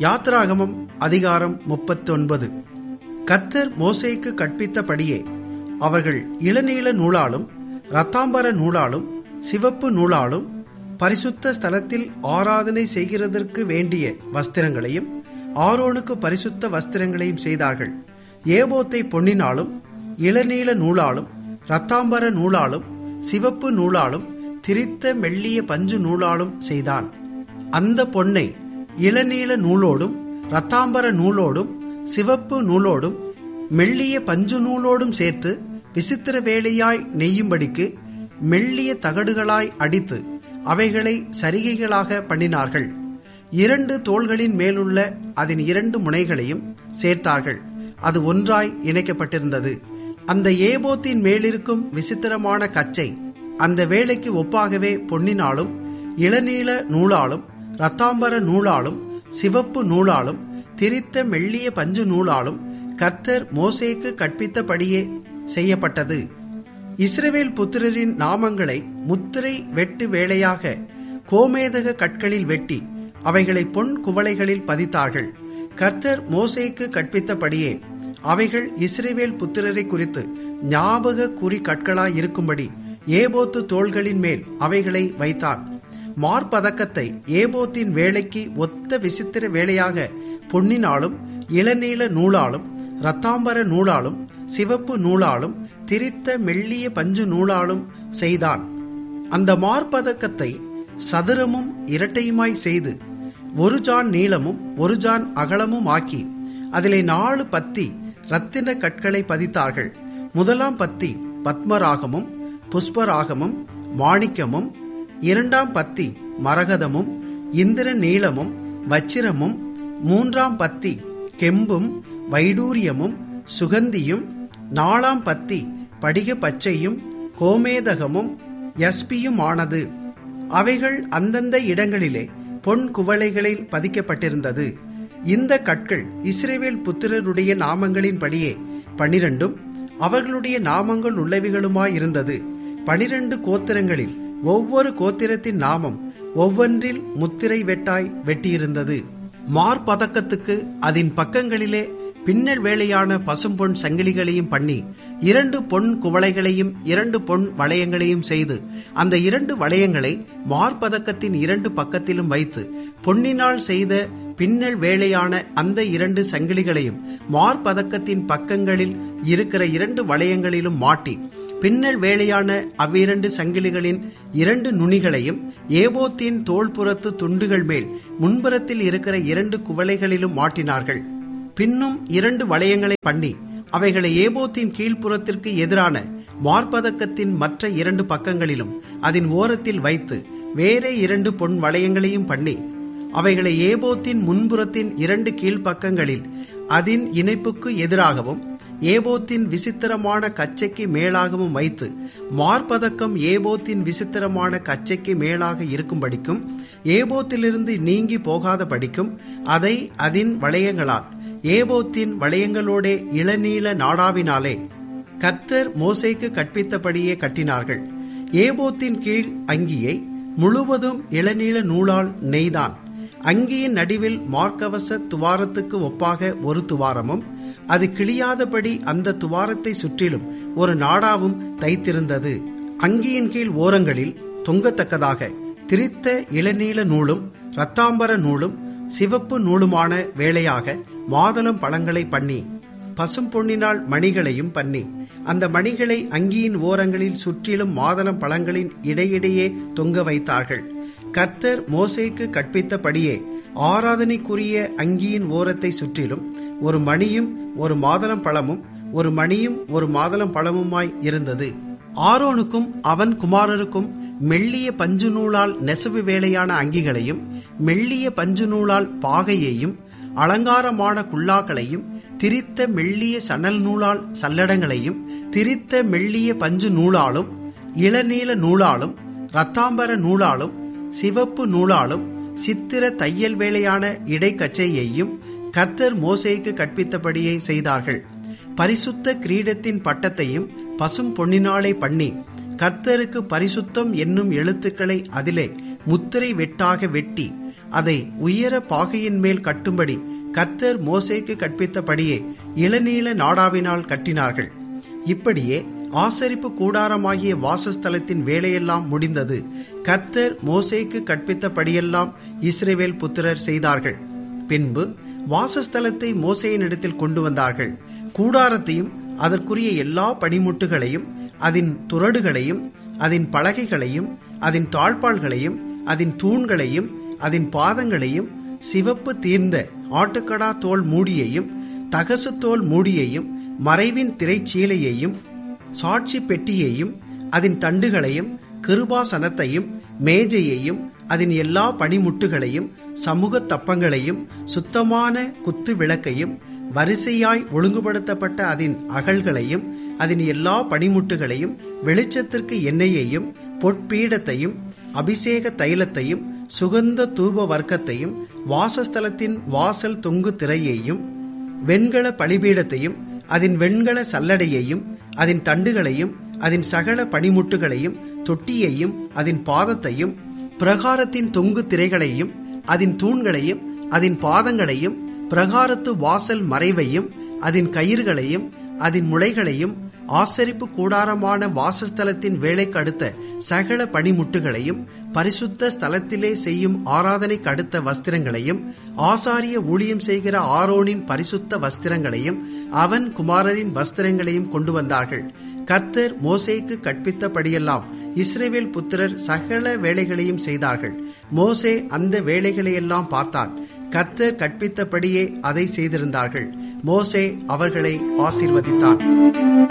யாத்ராகமம் அதிகாரம் முப்பத்தொன்பது கத்தர் மோசேக்கு கற்பித்தபடியே அவர்கள் இளநீல நூலாலும் இரத்தாம்பர நூலாலும் சிவப்பு நூலாலும் பரிசுத்த ஸ்தலத்தில் ஆராதனை செய்கிறதற்கு வேண்டிய வஸ்திரங்களையும் ஆரோனுக்கு பரிசுத்த வஸ்திரங்களையும் செய்தார்கள் ஏபோத்தை பொன்னினாலும் இளநீல நூலாலும் இரத்தாம்பர நூலாலும் சிவப்பு நூலாலும் திரித்த மெல்லிய பஞ்சு நூலாலும் செய்தான் அந்த பொன்னை இளநீல நூலோடும் இரத்தாம்பர நூலோடும் சிவப்பு நூலோடும் மெல்லிய பஞ்சு நூலோடும் சேர்த்து விசித்திர வேலையாய் நெய்யும்படிக்கு மெல்லிய தகடுகளாய் அடித்து அவைகளை சரிகைகளாக பண்ணினார்கள் இரண்டு தோள்களின் மேலுள்ள அதன் இரண்டு முனைகளையும் சேர்த்தார்கள் அது ஒன்றாய் இணைக்கப்பட்டிருந்தது அந்த ஏபோத்தின் மேலிருக்கும் விசித்திரமான கச்சை அந்த வேலைக்கு ஒப்பாகவே பொன்னினாலும் இளநீல நூலாலும் இரத்தாம்பர நூலாலும் சிவப்பு நூலாலும் திரித்த மெல்லிய பஞ்சு நூலாலும் கர்த்தர் மோசேக்கு கற்பித்தபடியே செய்யப்பட்டது இஸ்ரவேல் புத்திரரின் நாமங்களை முத்திரை வெட்டு வேலையாக கோமேதக கற்களில் வெட்டி அவைகளை பொன் குவளைகளில் பதித்தார்கள் கர்த்தர் மோசேக்கு கற்பித்தபடியே அவைகள் இஸ்ரேவேல் புத்திரரை குறித்து ஞாபக குறி கற்களாய் இருக்கும்படி ஏபோத்து தோள்களின் மேல் அவைகளை வைத்தான் மார்பதக்கத்தை ஏபோத்தின் வேலைக்கு ஒத்த விசித்திர வேலையாக பொன்னினாலும் இளநீல நூலாலும் இரத்தாம்பர நூலாலும் சிவப்பு நூலாலும் திரித்த மெல்லிய பஞ்சு நூலாலும் செய்தான் அந்த மார்பதக்கத்தை சதுரமும் இரட்டையுமாய் செய்து ஒரு ஜான் நீளமும் ஒரு ஜான் அகலமும் ஆக்கி அதிலே நாலு பத்தி ரத்தின கற்களை பதித்தார்கள் முதலாம் பத்தி பத்மராகமும் புஷ்பராகமும் மாணிக்கமும் இரண்டாம் பத்தி மரகதமும் இந்திர நீளமும் வச்சிரமும் மூன்றாம் பத்தி கெம்பும் வைடூரியமும் சுகந்தியும் நாலாம் பத்தி படிக பச்சையும் கோமேதகமும் யஸ்பியும் ஆனது அவைகள் அந்தந்த இடங்களிலே பொன் குவளைகளில் பதிக்கப்பட்டிருந்தது இந்த கற்கள் இஸ்ரேவேல் புத்திரருடைய நாமங்களின்படியே பனிரெண்டும் அவர்களுடைய நாமங்கள் உள்ளவைகளுமாயிருந்தது பனிரெண்டு கோத்திரங்களில் ஒவ்வொரு கோத்திரத்தின் நாமம் ஒவ்வொன்றில் முத்திரை வெட்டாய் வெட்டியிருந்தது மார்பதக்கத்துக்கு அதன் பக்கங்களிலே பின்னல் வேலையான பசும்பொன் சங்கிலிகளையும் பண்ணி இரண்டு பொன் குவளைகளையும் இரண்டு பொன் வளையங்களையும் செய்து அந்த இரண்டு வளையங்களை மார்பதக்கத்தின் இரண்டு பக்கத்திலும் வைத்து பொன்னினால் செய்த பின்னல் வேலையான அந்த இரண்டு சங்கிலிகளையும் மார்பதக்கத்தின் பக்கங்களில் இருக்கிற இரண்டு வளையங்களிலும் மாட்டி பின்னல் வேலையான அவ்விரண்டு சங்கிலிகளின் இரண்டு நுனிகளையும் ஏபோத்தின் தோள்புறத்து துண்டுகள் மேல் முன்புறத்தில் இருக்கிற இரண்டு குவளைகளிலும் மாட்டினார்கள் பின்னும் இரண்டு வளையங்களை பண்ணி அவைகளை ஏபோத்தின் கீழ்ப்புறத்திற்கு எதிரான மார்பதக்கத்தின் மற்ற இரண்டு பக்கங்களிலும் அதன் ஓரத்தில் வைத்து வேறே இரண்டு பொன் வளையங்களையும் பண்ணி அவைகளை ஏபோத்தின் முன்புறத்தின் இரண்டு கீழ்ப்பக்கங்களில் அதன் இணைப்புக்கு எதிராகவும் ஏபோத்தின் விசித்திரமான கச்சைக்கு மேலாகவும் வைத்து மார்பதக்கம் ஏபோத்தின் விசித்திரமான கச்சைக்கு மேலாக இருக்கும்படிக்கும் ஏபோத்திலிருந்து நீங்கி போகாத படிக்கும் அதை அதன் வளையங்களால் ஏபோத்தின் வளையங்களோடே இளநீல நாடாவினாலே கர்த்தர் மோசைக்கு கற்பித்தபடியே கட்டினார்கள் ஏபோத்தின் கீழ் அங்கியை முழுவதும் இளநீல நூலால் நெய்தான் அங்கியின் நடுவில் மார்க்கவச துவாரத்துக்கு ஒப்பாக ஒரு துவாரமும் அது கிளியாதபடி அந்த துவாரத்தை சுற்றிலும் ஒரு நாடாவும் தைத்திருந்தது அங்கியின் கீழ் ஓரங்களில் தொங்கத்தக்கதாக திரித்த இளநீல நூலும் இரத்தாம்பர நூலும் சிவப்பு நூலுமான வேலையாக மாதளம் பழங்களை பண்ணி பசும் பொன்னினால் மணிகளையும் பண்ணி அந்த மணிகளை அங்கியின் ஓரங்களில் சுற்றிலும் மாதளம் பழங்களின் இடையிடையே தொங்க வைத்தார்கள் கர்த்தர் மோசைக்கு கற்பித்தபடியே ஆராதனைக்குரிய அங்கியின் ஓரத்தை சுற்றிலும் ஒரு மணியும் ஒரு மாதளம் பழமும் ஒரு மணியும் ஒரு மாதளம் பழமுமாய் இருந்தது ஆரோனுக்கும் அவன் குமாரருக்கும் மெல்லிய பஞ்சு நூலால் நெசவு வேலையான அங்கிகளையும் மெல்லிய பஞ்சு நூலால் பாகையையும் அலங்காரமான குல்லாக்களையும் திரித்த மெல்லிய சணல் நூலால் சல்லடங்களையும் திரித்த மெல்லிய பஞ்சு நூலாலும் இளநீல நூலாலும் இரத்தாம்பர நூலாலும் சிவப்பு நூலாலும் சித்திர தையல் வேலையான இடைக்கச்சையையும் கர்த்தர் மோசைக்கு கற்பித்தபடியே செய்தார்கள் பரிசுத்த கிரீடத்தின் பட்டத்தையும் பசும் பொன்னினாலே பண்ணி கர்த்தருக்கு பரிசுத்தம் என்னும் எழுத்துக்களை அதிலே முத்திரை வெட்டாக வெட்டி அதை உயர பாகையின் மேல் கட்டும்படி கர்த்தர் மோசேக்கு கற்பித்தபடியே இளநீல நாடாவினால் கட்டினார்கள் இப்படியே ஆசரிப்பு கூடாரமாகிய வாசஸ்தலத்தின் வேலையெல்லாம் முடிந்தது கர்த்தர் மோசேக்கு கற்பித்தபடியெல்லாம் இஸ்ரேவேல் புத்திரர் செய்தார்கள் பின்பு வாசஸ்தலத்தை மோசையினிடத்தில் கொண்டு வந்தார்கள் கூடாரத்தையும் அதற்குரிய எல்லா பணிமுட்டுகளையும் அதன் துரடுகளையும் அதன் பலகைகளையும் அதன் தாழ்பாள்களையும் அதன் தூண்களையும் அதன் பாதங்களையும் சிவப்பு தீர்ந்த ஆட்டுக்கடா தோல் மூடியையும் தகசு தோல் மூடியையும் மறைவின் திரைச்சீலையையும் சாட்சி பெட்டியையும் அதன் தண்டுகளையும் கிருபாசனத்தையும் மேஜையையும் அதன் எல்லா பணிமுட்டுகளையும் சமூக தப்பங்களையும் சுத்தமான குத்து விளக்கையும் வரிசையாய் ஒழுங்குபடுத்தப்பட்ட அதன் அகல்களையும் அதன் எல்லா பணிமுட்டுகளையும் வெளிச்சத்திற்கு எண்ணெயையும் பொற்பீடத்தையும் அபிஷேக தைலத்தையும் சுகந்த தூப வர்க்கத்தையும் வாசஸ்தலத்தின் வாசல் தொங்கு திரையையும் வெண்கல பலிபீடத்தையும் அதன் வெண்கல சல்லடையையும் அதன் தண்டுகளையும் அதன் சகல பனிமுட்டுகளையும் தொட்டியையும் அதன் பாதத்தையும் பிரகாரத்தின் தொங்கு திரைகளையும் அதன் தூண்களையும் அதன் பாதங்களையும் பிரகாரத்து வாசல் மறைவையும் அதன் கயிறுகளையும் அதன் முளைகளையும் ஆசரிப்பு கூடாரமான வாசஸ்தலத்தின் வேலைக்கு அடுத்த சகல பணிமுட்டுகளையும் பரிசுத்த ஸ்தலத்திலே செய்யும் ஆராதனைக்கு அடுத்த வஸ்திரங்களையும் ஆசாரிய ஊழியம் செய்கிற ஆரோனின் பரிசுத்த வஸ்திரங்களையும் அவன் குமாரரின் வஸ்திரங்களையும் கொண்டு வந்தார்கள் கர்த்தர் மோசேக்கு கற்பித்தபடியெல்லாம் இஸ்ரேவேல் புத்திரர் சகல வேலைகளையும் செய்தார்கள் மோசே அந்த வேலைகளையெல்லாம் பார்த்தான் கர்த்தர் கற்பித்தபடியே அதை செய்திருந்தார்கள் மோசே அவர்களை ஆசீர்வதித்தான்